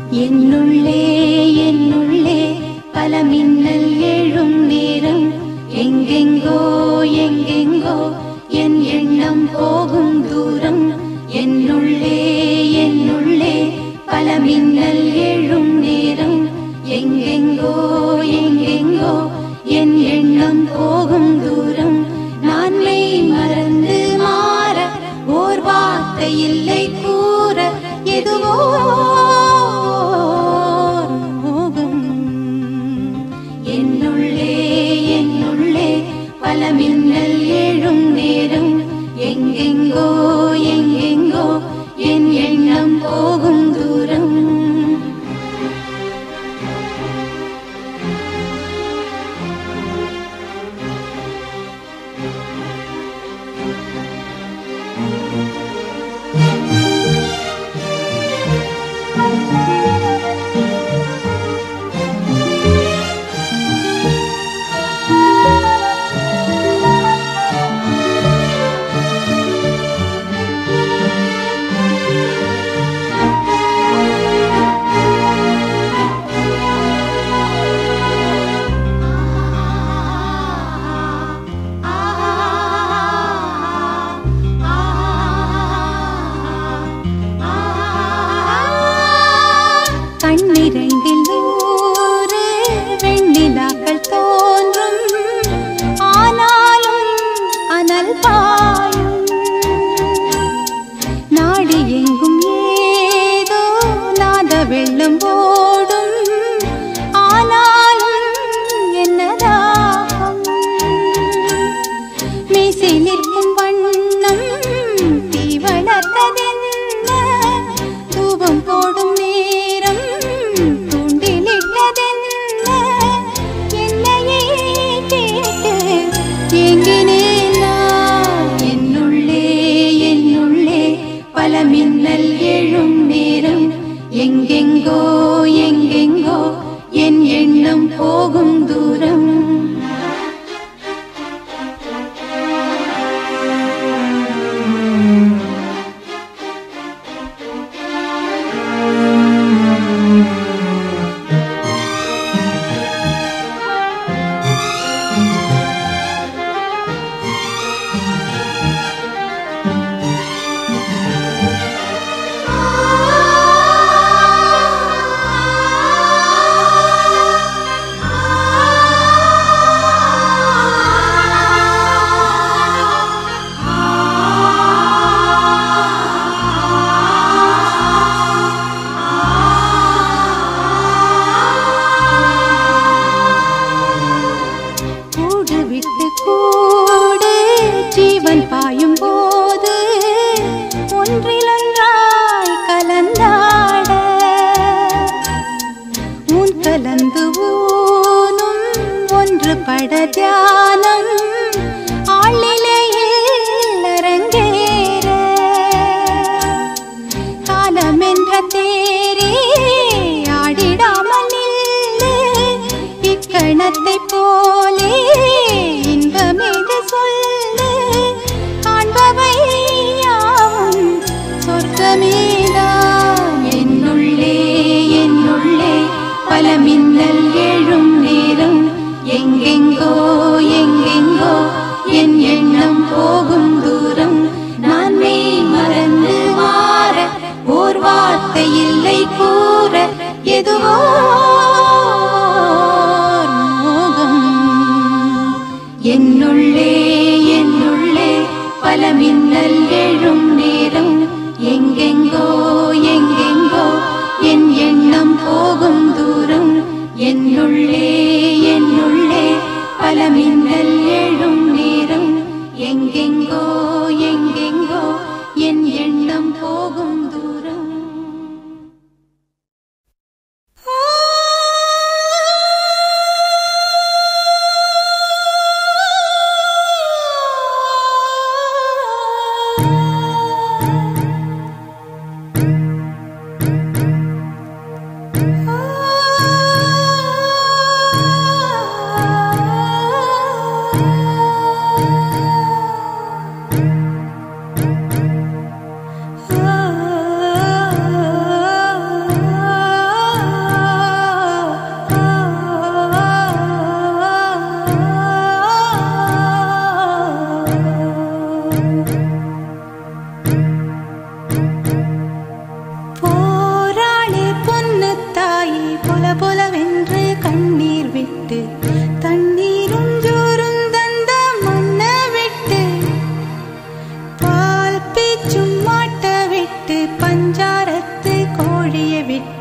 என்னுள்ளே என்னுள்ளே பல மின்னல் எழும் நேரம் எங்கெங்கோ எங்கெங்கோ என் எண்ணம் போகும் தூரம் என்னுள்ளே என்னுள்ளே பல மின்னல் எழும் நேரம் எங்கெங்கோ எங்கெங்கோ என் எண்ணம் போகும் தூரம் நான் மெய் மறந்து மாற ஓர் வார்த்தை இல்லை கூற எதுவோ ஓர் மோகம் என்னுள்ளே என்னுள்ளே பல மின்னல் எழும் நேரம் எங்கெங்கோ எங்கெங்கோ என் எண்ணம் போகும் தூரம் கண்ணிரண்டில் நூறு வெண்ணிலாக்கள் தோன்றும் ஆனாலும் அனல் பாயும் நாடி எங்கும் ஏதோ நாத வெள்ளம் ஓடும் ஆனாலும் என்னதாகும் மீசை நிற்கும் வண்ணம் தீ வளர்த்ததென்ன தூபம் போடும் நேரம் தூண்டிலிட்டதென்ன என்னையே கேட்டு ஏங்கினேன் நான் என்னுள்ளே என்னுள்ளே பல மின்னல் எழும் நேரம் எங்கெங்கோ எங்கெங்கோ என் எண்ணம் போகும் தூரம் கூடு விட்டு கூடு ஜீவன் பாயும் போது ஒன்றிலொன்றாய் கலந்தாட உன் கலந்து ஊனும் ஒன்று பட தியானம் ஆளிலையில் அரங்கேற காலம் என்ற தேரே ஆடிடாமல் நில்லு இக்கணத்தை போலே இன்பமேது சொல்லு காண்பவை யாவும் சொர்க்கமேதான் என்னுள்ளே என்னுள்ளே பல மின்னல் எழும் நேரம் எங்கெங்கோ எங்கெங்கோ என் எண்ணம் போகும் தூரம் நான் மெய் மறந்து மாற ஓர் வார்த்தை இல்லை கூற எதுவோ ஓர் மோகம் என்னுள்ளே என்னுள்ளே பல மின்னல் எழும் நேரம் எங்கெங்கோ எங்கெங்கோ என் எண்ணம் போகும் தூரம் என்னுள்ளே என்னுள்ளே பல மின்னல் எழும் நேரம் எங்கெங்கோ எங்கெங்கோ என் எண்ணம் போகும் தூரம் ஆ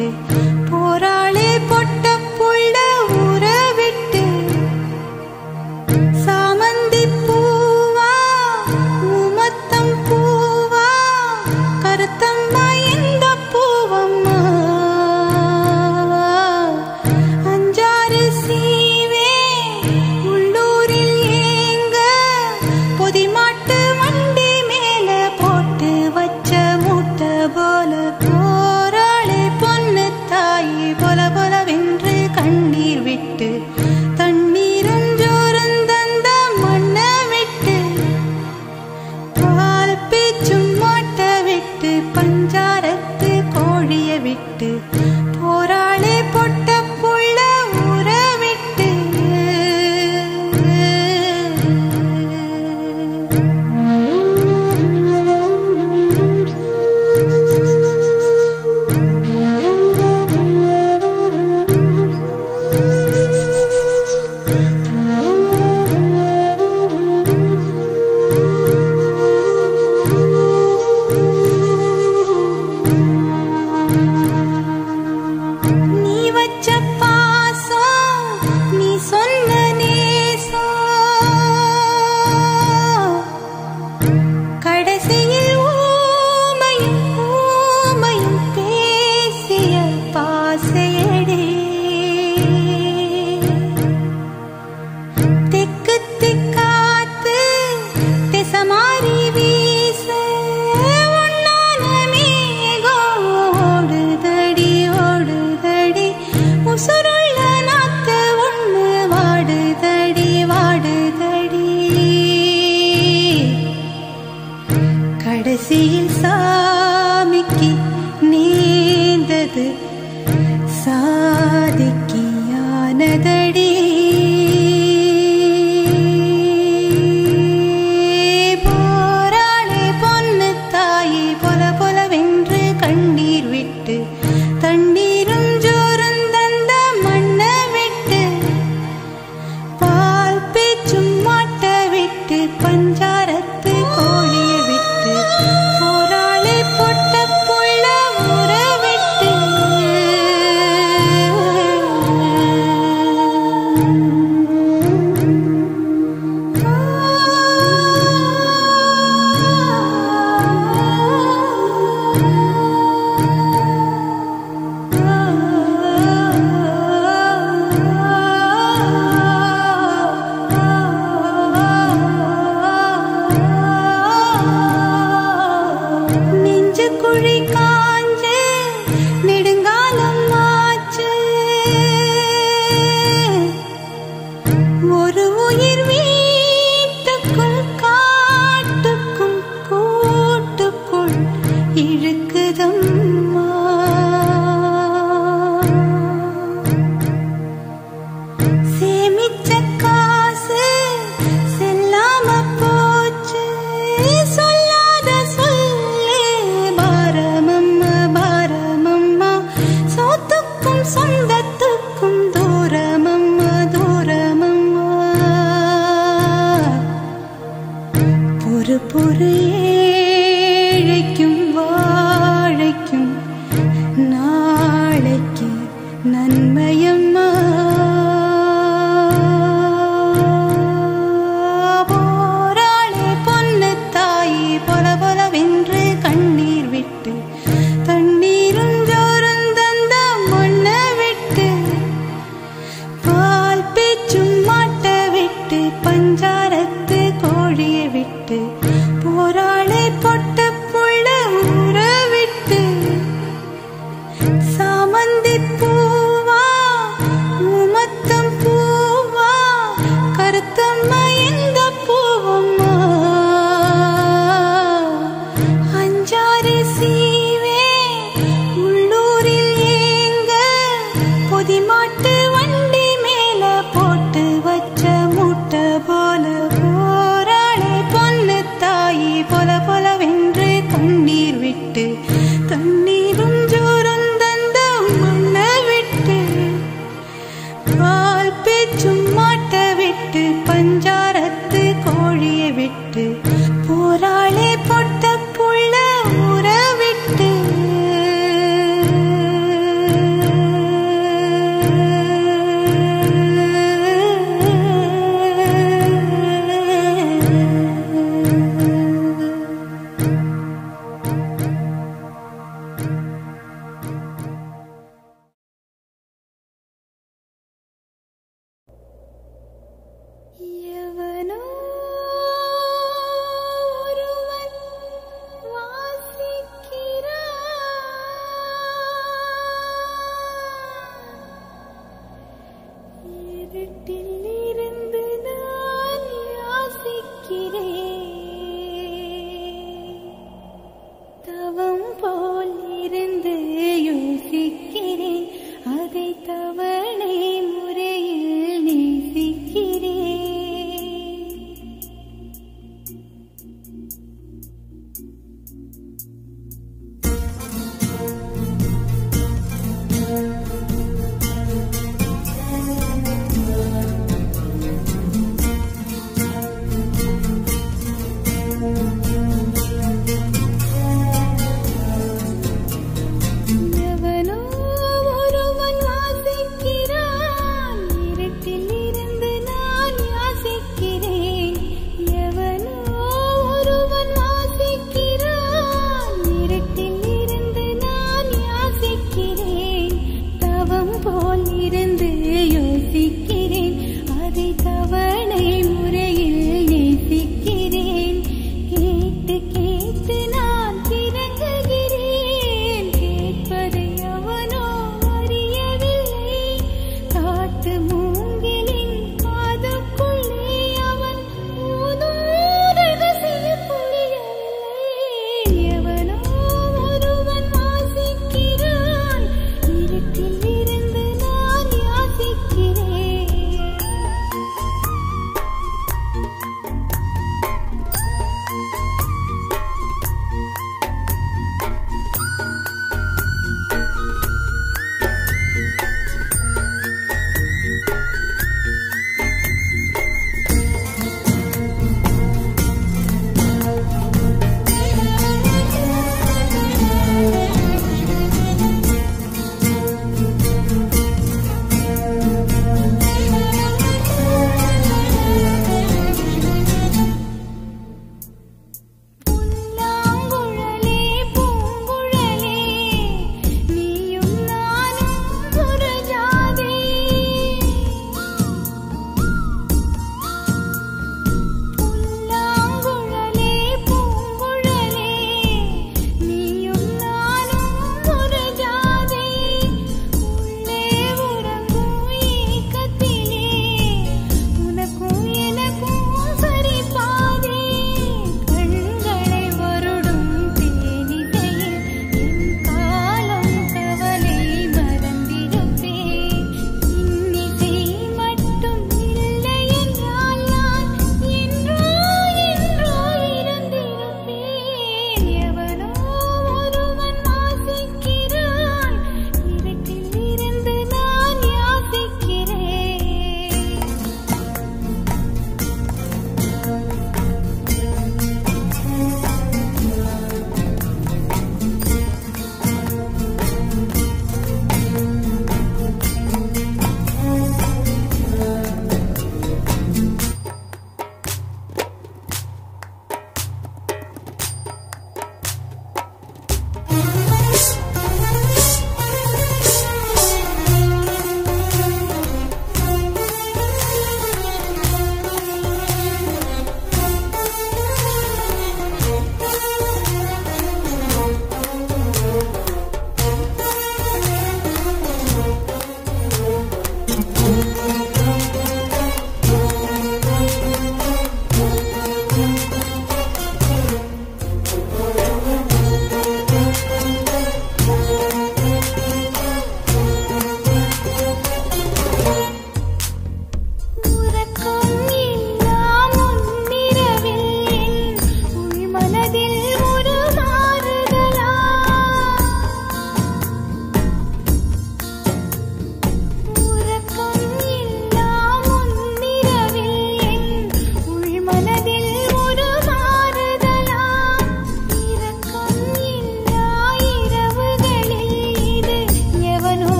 விட்டு போராளே பொட்ட புள்ள ஊற விட்டு சாமந்தி பூவா உமத்தம் பூவா கருத்தம்மா இந்த பூவம்மா அஞ்சாறு சீவே உள்ளூரில் ஏங்க பொதிமாட்டு வண்டி மேல போட்டு வச்ச மூட்டை போல போராளே பொண்ணு தாயி பொல பொலவென்று கண்ணீர் விட்டு தண்ணீரும் ஜோரும் தந்த மண்ணை விட்டு பால் பேச்சும் மாட்ட விட்டு பஞ்சாரத்து கோழிய விட்டு போராளே பொட்ட புள்ள ஊற விட்டு நீ வச்ச பாசம் நீ சொன்ன நேசம் கடைசியில் ஊமையும் ஊமையும் பேசிய பாசையடே தெக்கு திக்காத்து திசமாரி வீச உன்னான மேகம் ஓடுதடி ஓடுதடி உசுருள்ள நாத்து ஒண்ணு வாடுதடி வாடுதடி கடைசியில் சாமிக்கு நீந்தது சாதிக்கு யானதடி போராளே பொண்ணு தாயி பொல பொலவென்று கண்ணீர் விட்டு தண்ணீரும் ஜோரும் தந்த மண்ணை விட்டு பால் பேச்சும் மாட்ட விட்டு பஞ்சாரத்து கோழிய விட்டு போராளே பொட்ட புள்ள ஊற விட்டு நெஞ்சு குழி காஞ்சு நெடுங்காலம் ஆச்சு ஒரு உயிர் வீட்டுக்குள் காட்டுக்கும் கூட்டுக்குள் இழுக்குதம்மா சேமிச்ச காசு செல்லாம போச்சு சொல்லாத சொல்லே பாரமம்மா பாரமம்மா சொத்துக்கும் சொந்தத்துக்கும் தூரமம்மா தூரமம்மா பொறு பொறு ஏழைக்கும் வாழைக்கும் நாளைக்கு நன்மையம்மா போராளே பொண்ணு தாயி பொல பொலவென்று கண்ணீர் விட்டு தண்ணீரும் ஜோரும் தந்த மண்ணை விட்டு பால் பேச்சும் மாட்ட விட்டு பஞ்சாரத்து கோழிய விட்டு போராளே பொட்ட புள்ள ஊற விட்டு சாமந்தி பூவா உமத்தம் பூவா கருத்தம்மா இந்த பூவம்மா அஞ்சாறு சீவே உள்ளூரில் ஏங்க பொதிமாட்டு வண்டி மேல போட்டு வச்ச மூட்டை போல போராளே பொண்ணு தாயி பொல பொலவென்று கண்ணீர் விட்டு தண்ணீரும் ஜோரும் தந்த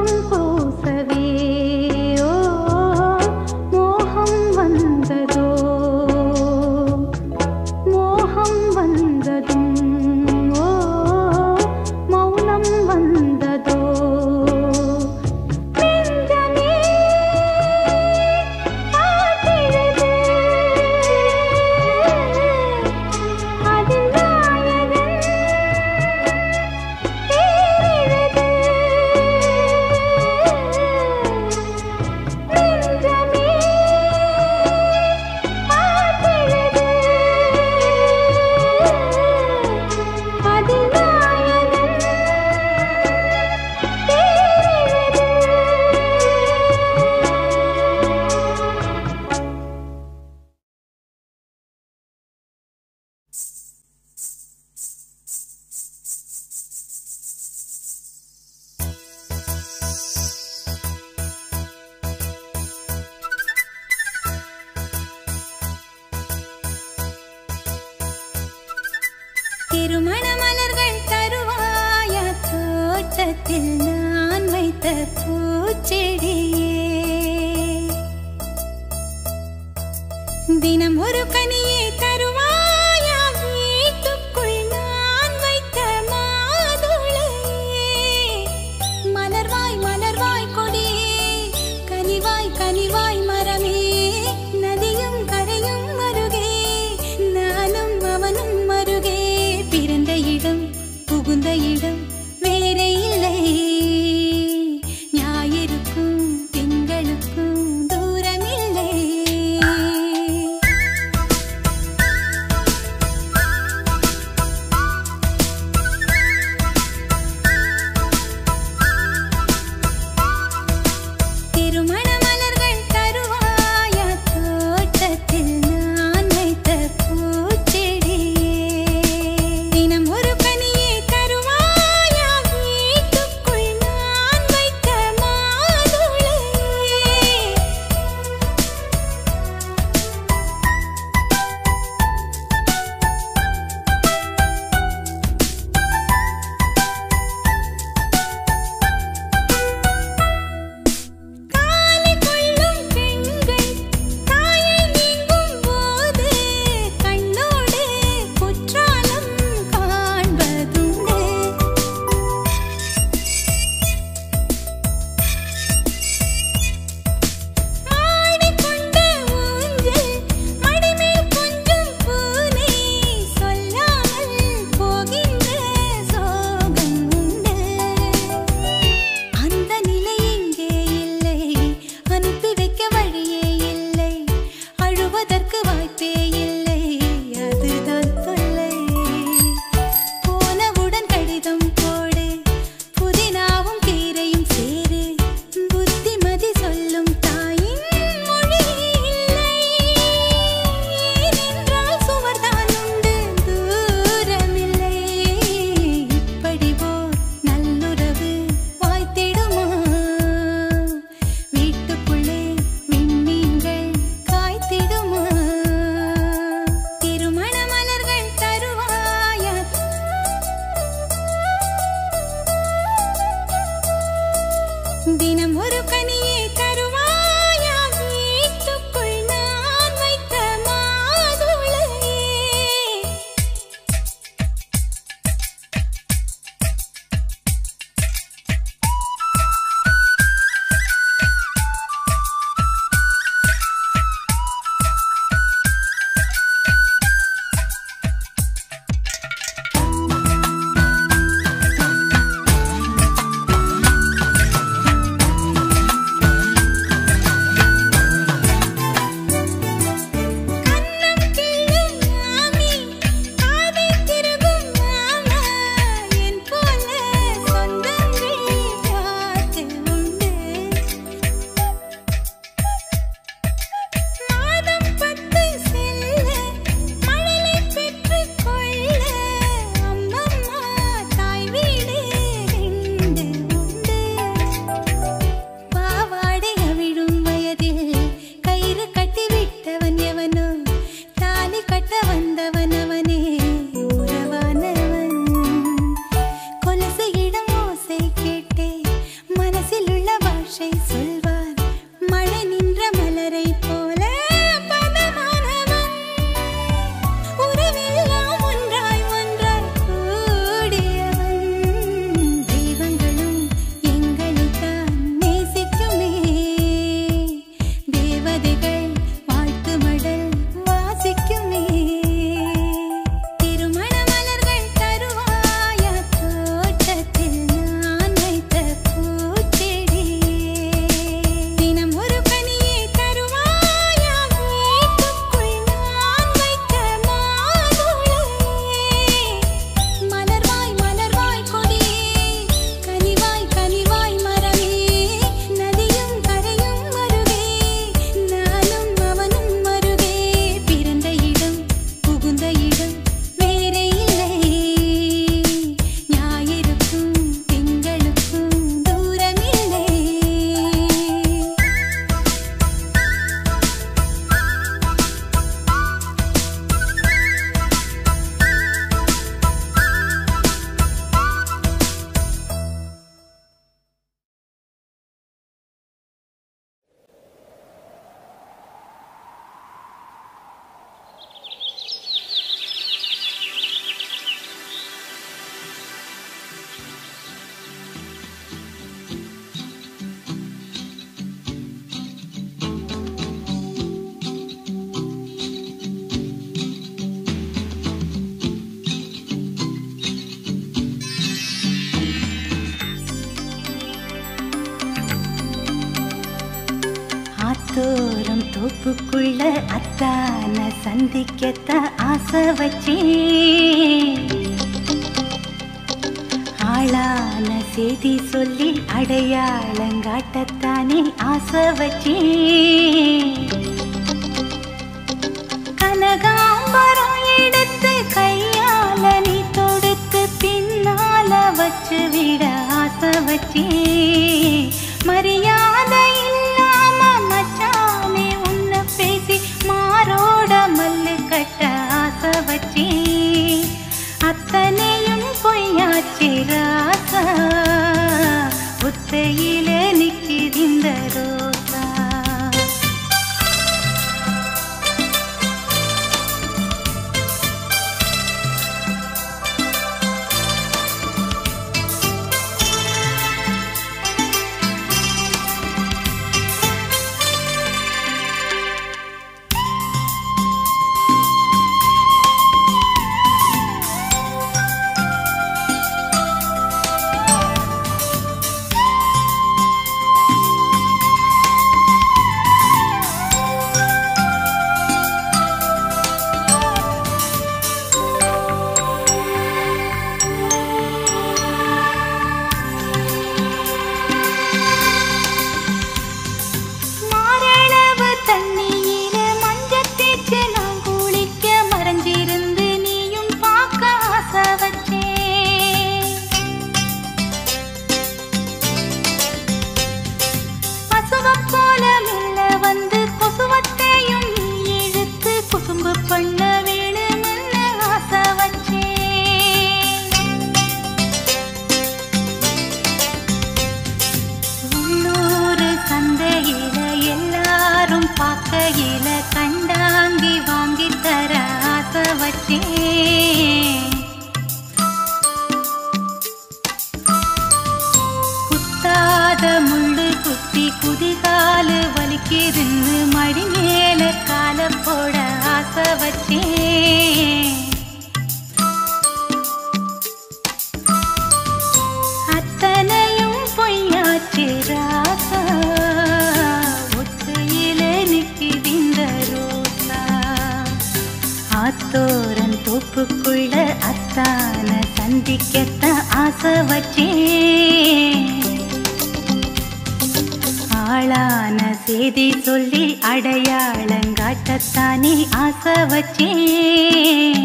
பூசவே ஓ மோகம் வந்ததோ மோகம் வந்ததும் ஓ மௌனம் வந்ததோ நெஞ்சமே ஆகிறது அதில் நாயகன் தேரிழுது நெஞ்சமே ஆகிறது அதில் நாயகன் தேரிழுது திருமண மலர்கள் தருவாயா தோட்டத்தில் நான் வைத்த பூச்செடியே தினம் ஒரு கனியே தருவாயா வீட்டுக்குள் நான் வைத்த மாதுளையே மலர்வாய் மலர்வாய் கொடியே கனிவாய் கனிவாய் மரமே நதியும் கரையும் அருகே நானும் அவனும் அருகே பிறந்த இடம் புகுந்த இடம் வேறே இல்லை ஞாயிறுக்கும் திங்களுக்கும் தூரமில்லை திருமண மலர்கள் தருவாயா தோட்டத்தில் நான் வைத்த பூச்செடியே தினம் ஒரு கனியே தருவாயா வீட்டுக்குள் நான் வைத்த மாதுளையே காலை கொள்ளும் பெண்கள் தாயை நீங்கும் போது கண்ணோடு குற்றாலம் காண்பதுண்டு ஆடிக்கொண்ட ஊஞ்சல் மடிமேல் கொஞ்சம் பூனை சொல்லாமல் போகின்ற சோகம் உண்டு அந்த நிலை இங்கே இல்லை அனுப்பி வைக்க வழியே இல்லை அழுவதற்கு வாய்ப்பே இல்லை அதுதான் தொல்லை போனவுடன் கடிதம் போடு புதினாவும் கீரையும் சேரு புத்திமதி சொல்லும் தாயின் மொழி இல்லை ஏனென்றால் சுவர்தான் உண்டு தூரமில்லை இப்படி ஓர் நல்லுறவு வாய்த்திடுமா வீட்டுக்குள்ளே விண்மீன்கள் காய்த்திடுமா திருமண மலர்கள் தருவாயா தினம் ஒரு கனியே தருவாயா வீட்டுக்குள் நான் வைத்த மாதுளையே ஆ ஆத்தோரம் தோப்புக்குள்ள அத்தான சந்திக்கத்தான் ஆசை வச்சேன் ஆளான செய்தி சொல்லி அடையாளங்காட்டத்தானே ஆசை வச்சேன் கனகாம்பரம் எடுத்து கையால நீ தொடுத்து பின்னால வச்சு விட ஆசை வச்சேன் மரியாதை இல்லாம மச்சானே உன்னை பேசி மாரோட மல்லு கட்ட ஆசை வச்சேன் அத்தனையும் பொய்யாச்சி ராசா ஒத்தையில நிக்கிதிந்த ரோசா மாரளவு தண்ணியில மஞ்சள் தேய்ச்சு நான் குளிக்க மறைஞ்சிருந்து நீயும் பார்க்க ஆசை வச்சேன் பசுவம் போல மெல்ல வந்து கொசுவத்தையும் நீ இழுத்து குசும்பு பண்ண வேணும்னு ஆசை வச்சேன் உள்ளூர் சந்தையில எல்லாரும் பார்க்கையில கண்டாங்கி வாங்கி தர ஆசை வச்சேன் குத்தாத முள்ளு குத்தி குதிகாலு வலிக்கிருந்து மடி மேல கால போட ஆசை வச்சேன் அத்தனையும் பொய்யாச்சு ராசா ஒத்தையில நிக்கிதிந்த ரோசா ஆத்தோரன் தோப்புக்குள்ள அத்தான சந்திக்கத்தான் ஆசை வச்சேன் ஆளான செய்தி சொல்லி அடையாளங்காட்டத்தானே ஆசை வச்சேன்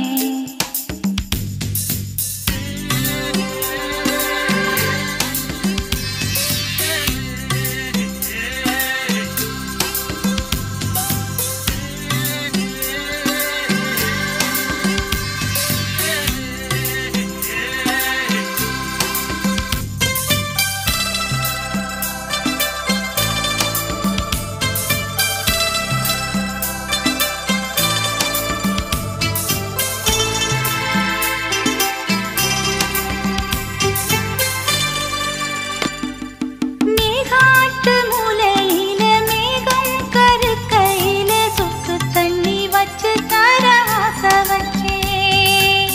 மேகாட்டு மூலையில மேகம் கருக்கையில சொத்து தண்ணி வச்சு தர ஆசை வச்சேன்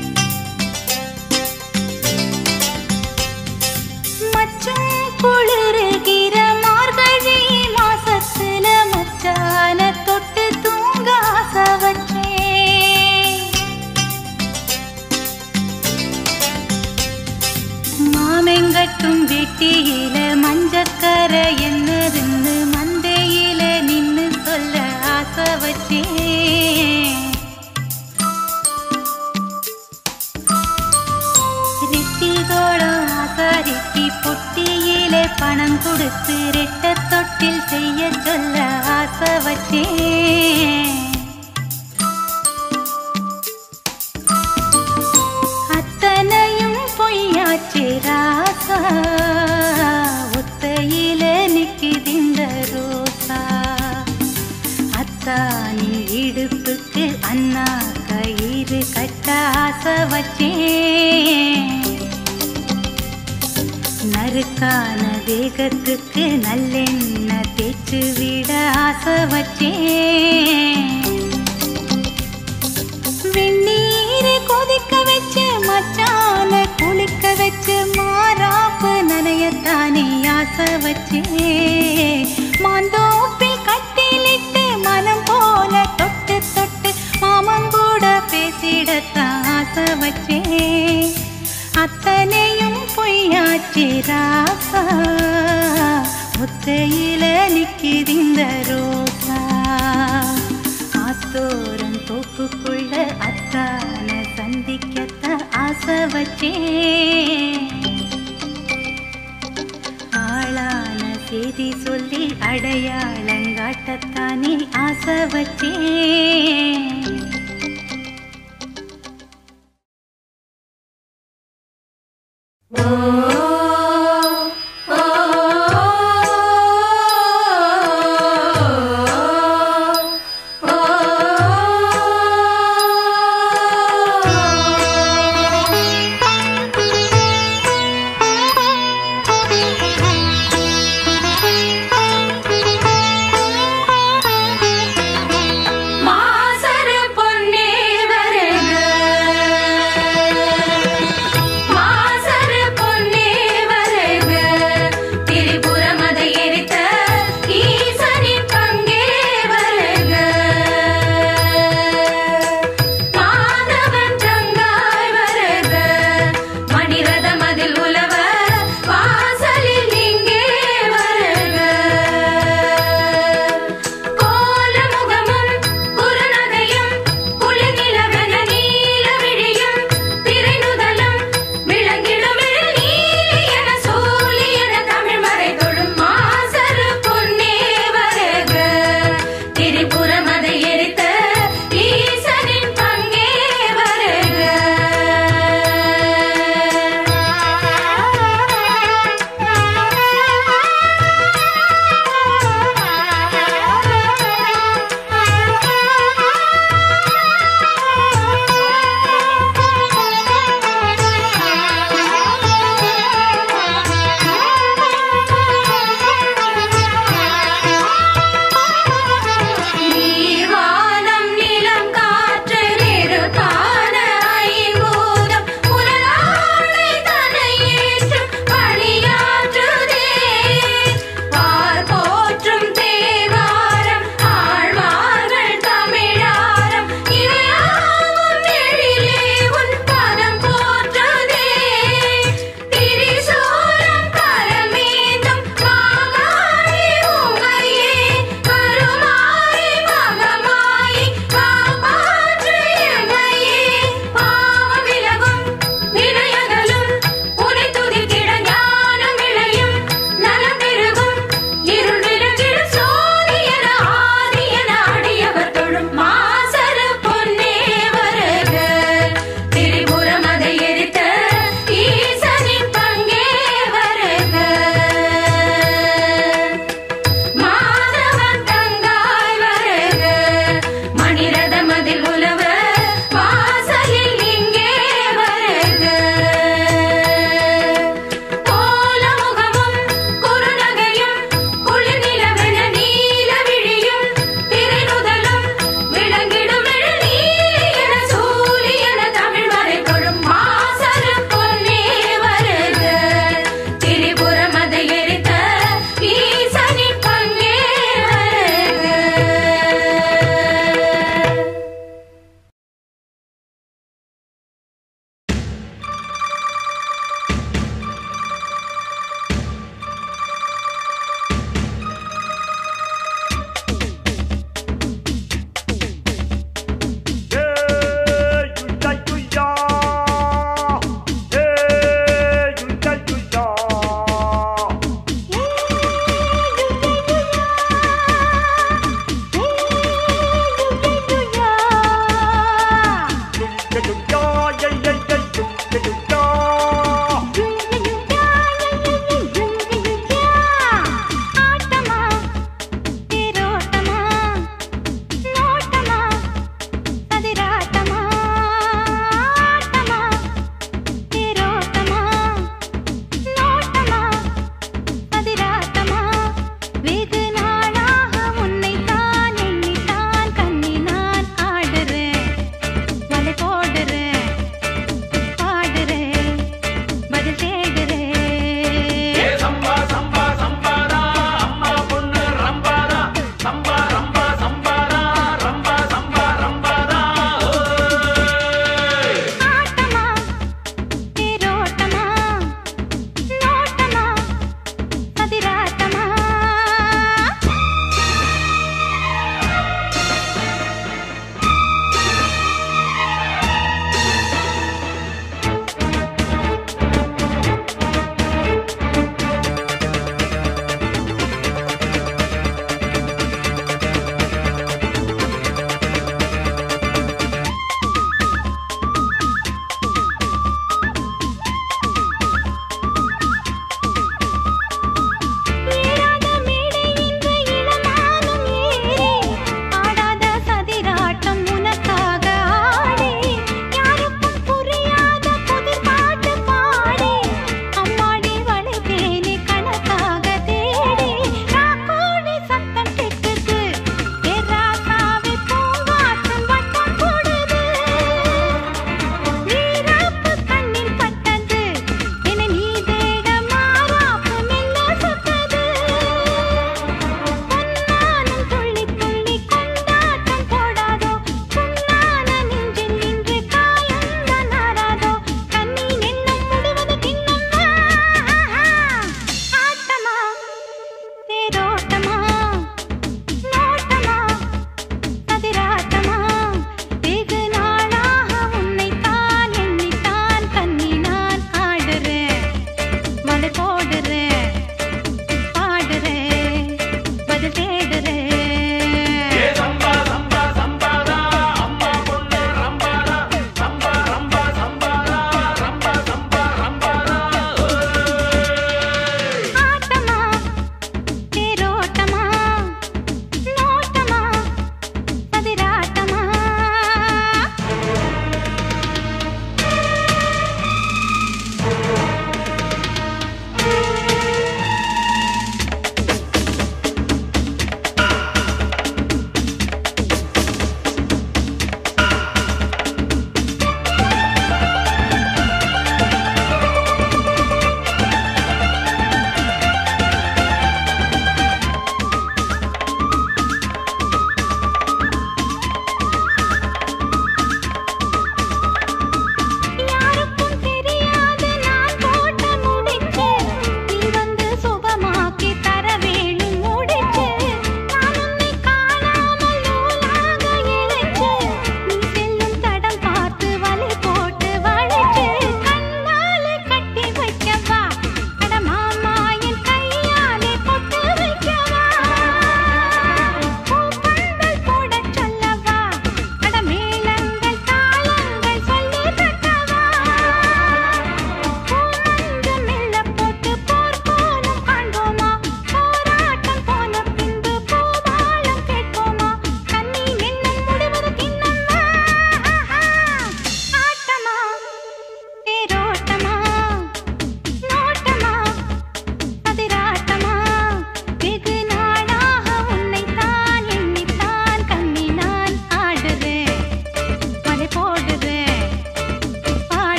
மச்சம் குளிருகிற மார்கழி மாசத்துல மச்சான தொட்டு தூங்க ஆசை வச்சேன் மாமெங்கட்டும் வெட்டியில மஞ்சக்கர என்னதுன்னு மந்தையில நின்னு சொல்ல ஆசை வச்சேன் ரிட்டிகோளம் ஆசாரிக்கு பொட்டியில பணம் கொடுத்து ரெட்ட தொட்டில் செய்ய சொல்ல ஆசை வச்சேன் அத்தனையும் பொய்யாச்சு ராசா ஒத்தையில நிக்கிதிந்த ரோசா அத்தானின் இடுப்புக்கு அண்ணா கயிறு கட்ட ஆசை வச்சேன் நறுக்கான தேகத்துக்கு நல்லெண்ணெய் தேய்ச்சு விட ஆசை வச்சேன் வெந்நீர் கொதிக்க வச்சு மச்சான குளிக்க வச்சு மாறாப்பு நனையத்தானே ஆசை வச்சே மாந்தோப்பில் கட்டி ஆசை வச்சேன் அத்தனையும் பொய்யாச்சு ராசா முத்தையில நிக்கிதிந்த ரோசா ஆத்தோரம் தோப்புக்குள்ள அத்தான சந்திக்கத்த ஆசை வச்சேன் ஆளான செய்தி சொல்லி அடையாளங்காட்டத்தானே ஆசை வச்சேன் மாசரு பொன்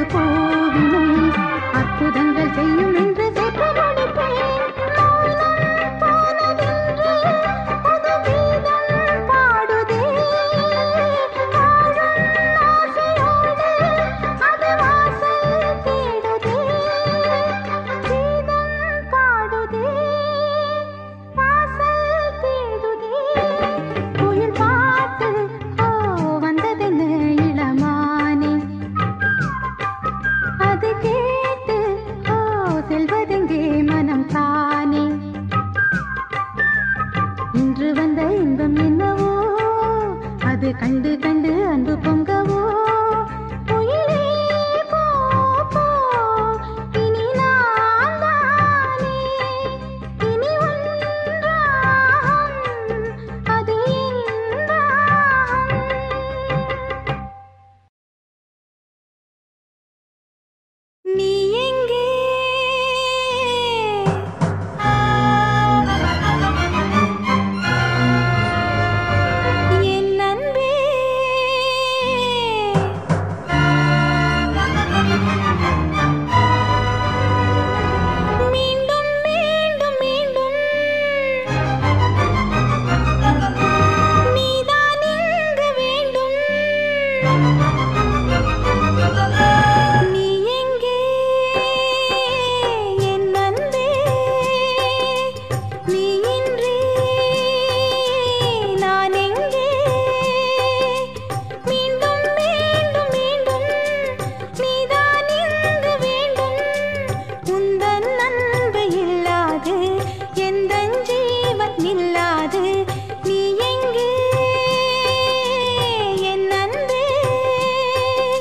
ஒவ்வொரு பூவினும் அற்புதங்கள் செய்யும் என்று சேற்று முடிப்பேன் மௌனம் போனதென்று புது கீதம் பாடுதே வாழும் ஆசையோடு அது வாசல் தேடுதே கீதம் பாடுதே வாசல் தேடுதே குயில் பாட்டு ஓ வந்ததென்ன இளமானே அது கேட்டு ஓ செல்வதெங்கே மனம் தானே இன்று வந்த இன்பம் என்னவோ அது கண்டு கண்டு அன்பு பொங்கவோ குயிலே போ போ இனி நான் தானே இனி ஒன்றாகும் அது என்றாகும் நீ எங்கே என் அன்பே மீண்டும் மீண்டும் மீண்டும் நீதான் இங்கு வேண்டும் நீ எங்கே என் அன்பே நீ இன்றி நான் எங்கே மீண்டும் மீண்டும் மீண்டும் நீதான் இங்கு வேண்டும் உந்தன் அன்பு இல்லாது எந்தன் ஜீவன் நில்லாது நீ எங்கே என் அன்பே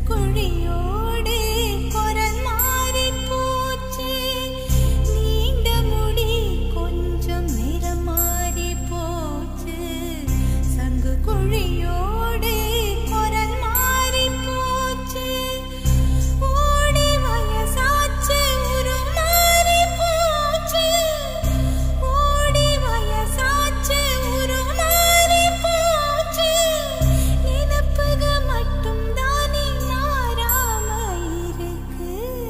குழியோடு குரல் மாறி போச்சு நீண்ட முடி கொஞ்சம் நிறம் மாறி போச்சு சங்கு குழியோடு குரல் மாறி போச்சு ஓடி வயசாச்சு உரு மாறி போச்சு ஓடி வயசாச்சு உரு மாறி போச்சு நினப்புக மட்டும் தானே மாறாம இருக்கு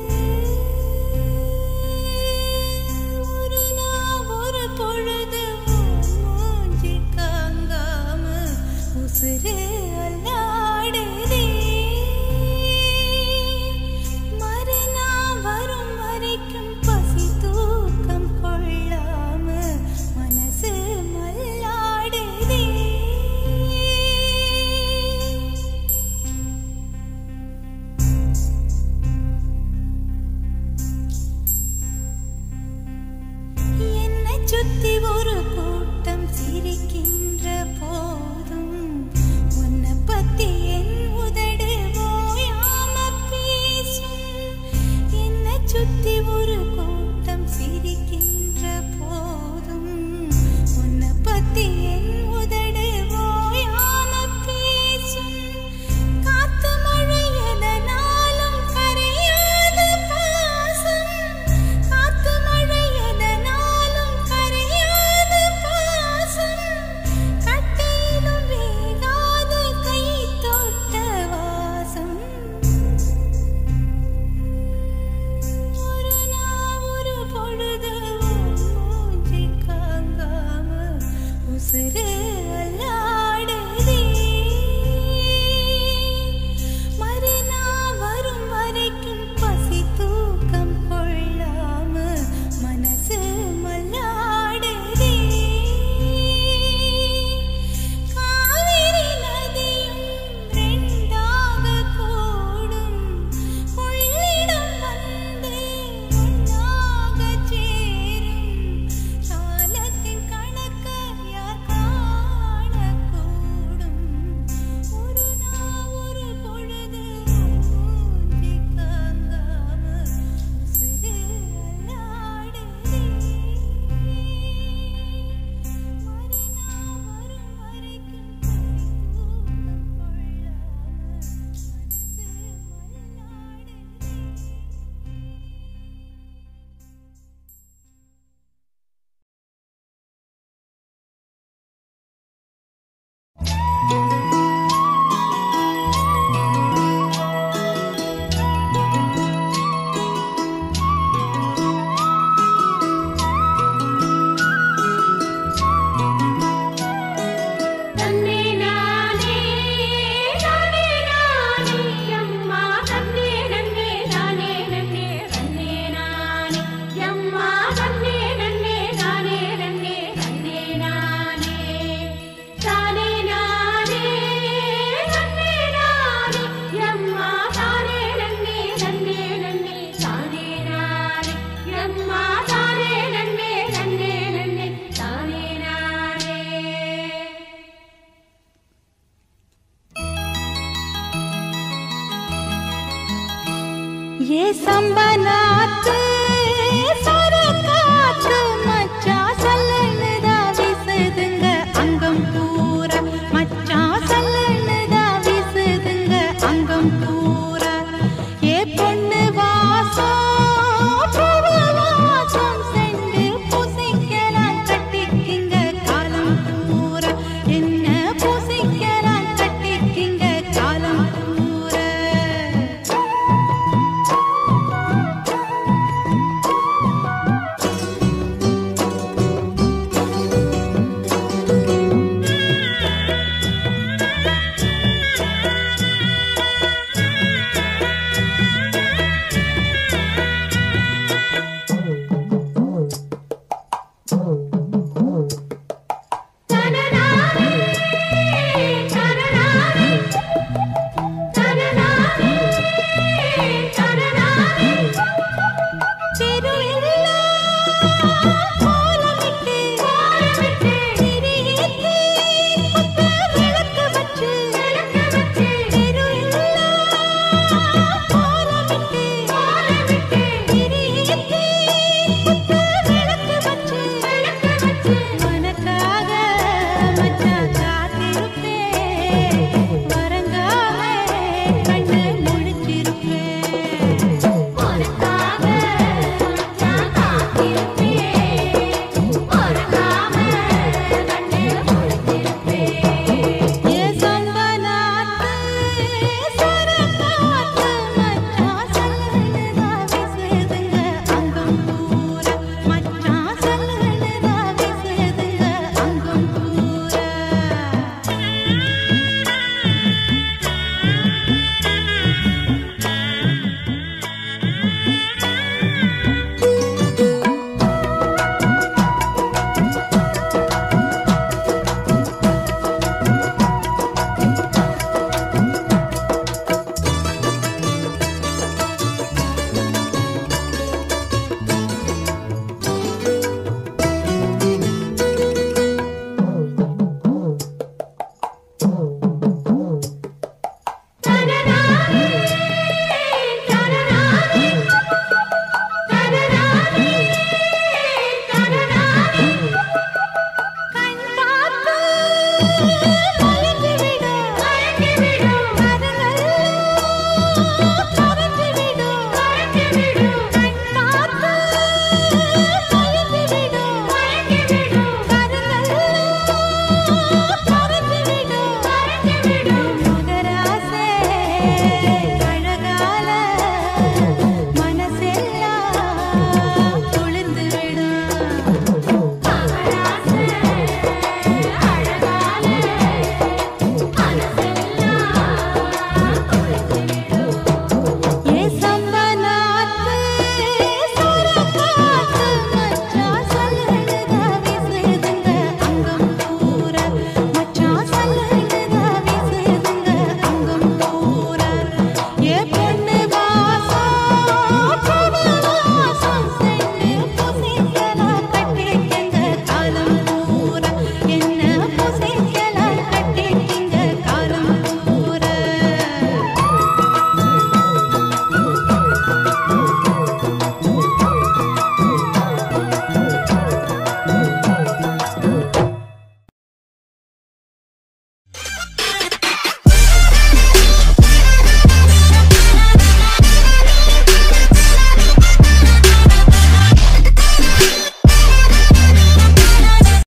ஒரு நாள் ஒரு பொழுது உன் மூஞ்சி காங்காம உசுரு அல்லாடுதே மறுநாள் வரும் வரைக்கும் பசி தூக்கம் கொள்ளாம மனசு மல்லாடுதே என்னை சுத்தி ஒரு கூட்டம் சிரிக்கின்ற போதும் உன்னை பத்தி என் உதடு ஓயாம பேசும் என்னை சுத்தி ஒரு கூட்டம் சிரிக்கின்ற போதும் உன்னை பத்தி என் உதடு ஓயாம பேசும் காத்து மழை எதனாலும் கரையாத பாசம் காத்து மழை எதனாலும் கரையாத பாசம் கட்டையிலும் வேகாத கை தொட்ட வாசம் ஒரு நாள் ஒரு பொழுது உன் மூஞ்சி காங்காம உசுரு அல்லாடுதே மறுநாள் வரும் வரைக்கும் பசி தூக்கம் கொள்ளாம மனசு மல்லாடுதே காவிரி நதியும் ரெண்டாக கூடும் கொள்ளிடம் வந்து ஒன்றாக சேரும் காலத்தின் கணக்க யார் காணக்கூடும் ஒரு நாள் ஒரு பொழுது மூஞ்சி காங்காம உசுரு அல்லாடுதே மறுநாள் வரும் வரைக்கும் பசி தூக்கம் கொள்ளாம மனசு மல்லாடுதே தன்னே நானே நானே நானே அம்மா தன்னே நன்னே நானே நன்னே தன்னே நானே அம்மா தன்னே நன்னே நானே நன்னே தன்னே நானே தானே நானே தன்னே நானே அம்மா தானே நன்னே தன்னே நன்னே தானே நானே அம்மா தானே நன்னே தன்னே நன்னே தானே நானே ये संबनात